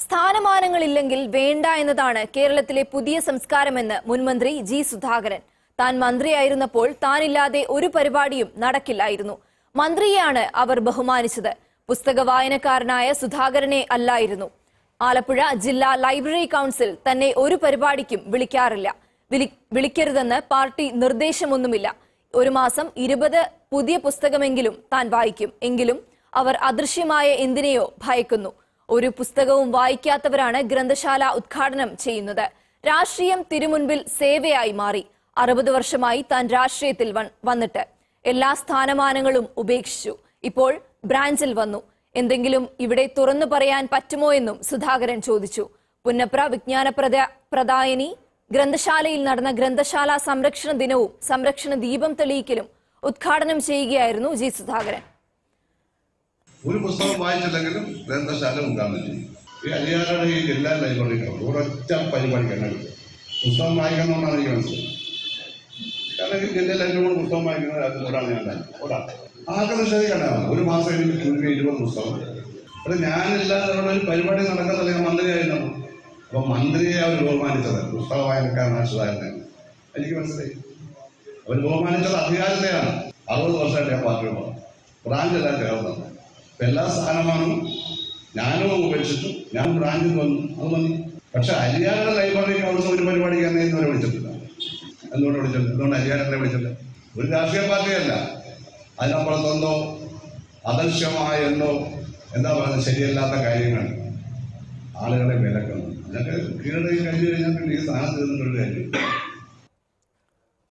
സ്ഥാനമാനങ്ങളില്ലെങ്കിൽ വേണ്ട എന്നതാണ് കേരളത്തിലെ പുതിയ സംസ്കാരമെന്ന് മുൻമന്ത്രി ജി സുധാകരൻ താൻ മന്ത്രിയായിരുന്നപ്പോൾ താനില്ലാതെ ഒരു പരിപാടിയും നടക്കില്ലായിരുന്നു മന്ത്രിയെയാണ് അവർ ബഹുമാനിച്ചത് പുസ്തക വായനക്കാരനായ സുധാകരനെ അല്ലായിരുന്നു ആലപ്പുഴ ജില്ലാ ലൈബ്രറി കൌൺസിൽ തന്നെ ഒരു പരിപാടിക്കും വിളിക്കാറില്ല വിളി- വിളിക്കരുതെന്ന് പാർട്ടി നിർദ്ദേശമൊന്നുമില്ല ഒരു മാസം ഇരുപത് പുതിയ പുസ്തകമെങ്കിലും താൻ വായിക്കും എങ്കിലും അവർ അദൃശ്യമായ എന്തിനെയോ ഭയക്കുന്നു ഒരു പുസ്തകവും വായിക്കാത്തവരാണ് ഗ്രന്ഥശാല ഉദ്ഘാടനം ചെയ്യുന്നത് രാഷ്ട്രീയം തിരുമുൻപിൽ സേവയായി മാറി അറുപത് വർഷമായി താൻ രാഷ്ട്രീയത്തിൽ വൻ- വന്നിട്ട് എല്ലാ സ്ഥാനമാനങ്ങളും ഉപേക്ഷിച്ചു ഇപ്പോൾ ബ്രാഞ്ചിൽ വന്നു എന്തെങ്കിലും ഇവിടെ തുറന്നു പറയാൻ പറ്റുമോ എന്നും സുധാകരൻ ചോദിച്ചു പുന്നപ്ര വിജ്ഞാന പ്രദ- പ്രദായനി ഗ്രന്ഥശാലയിൽ നടന്ന ഗ്രന്ഥശാല സംരക്ഷണ ദിനവും സംരക്ഷണ ദീപം തെളിയിക്കലും ഉദ്ഘാടനം ചെയ്യുകയായിരുന്നു ജി സുധാകരൻ ഒരു പുസ്തകം വായിച്ചില്ലെങ്കിലും ഗ്രന്ഥശാല ഉദ്ഘാടനം ചെയ്യും ഈ അലിയാറുടെ ഈ എല്ലാ ലൈബ്രറികളും ഒരൊറ്റ പരിപാടിക്ക് എന്നെ കിട്ടും പുസ്തകം വായിക്കണമെന്നാണ് എനിക്ക് മനസ്സിലായത് കാരണം ജില്ലയിൽ ഏറ്റവും കൂടുതൽ പുസ്തകം വായിക്കുന്നത് അതിൽ ഒരാൾ ഞാൻ തന്നെ ഒരാൾ ആർക്കും ശരിയാണ് ഒരു മാസം എനിക്ക് ചുരുങ്ങി ഇരുപത് പുസ്തകം അപ്പോൾ ഞാനില്ലാതെ അവിടെ ഒരു പരിപാടി നടക്കത്തില്ല ഞാൻ മന്ത്രിയായിരുന്നു അപ്പോൾ മന്ത്രിയെ അവർ ബഹുമാനിച്ചത് പുസ്തക വായനക്കാരനായ സുധാകരനെ എനിക്ക് മനസ്സിലായി അവർ ബഹുമാനിച്ചത് അധികാരത്തെയാണ് അറുപത് വർഷമായിട്ട് ഞാൻ പാർട്ടിയിൽ പോകും ബ്രാഞ്ചെല്ലാം ചേർന്നത് ഇപ്പം എല്ലാ സ്ഥാനമാനും ഞാനും ഉപേക്ഷിച്ചു ഞാൻ ബ്രാഞ്ചിൽ വന്നു അത് മതി പക്ഷെ അരിയാരുടെ ലൈബ്രറി കൗൺസിൽ ഒരു പരിപാടിക്ക് എന്നെ ഇന്നുവരെ വിളിച്ചിട്ടില്ല എന്തുകൊണ്ട് വിളിച്ചില്ല എന്തുകൊണ്ട് അരിയാരെ വിളിച്ചില്ല ഒരു രാഷ്ട്രീയ പാർട്ടിയല്ല അതിനപ്പുറത്തെന്തോ അദൃശ്യമായ എന്തോ എന്താ പറയുന്നത് ശരിയല്ലാത്ത കാര്യങ്ങൾ ആളുകളെ വിലക്കുന്നു അതിനൊക്കെ കീഴടങ്ങി കഴിഞ്ഞു കഴിഞ്ഞാൽ പിന്നെ ഈ സ്ഥാനത്ത് നിന്നിട്ടൊരു കാര്യം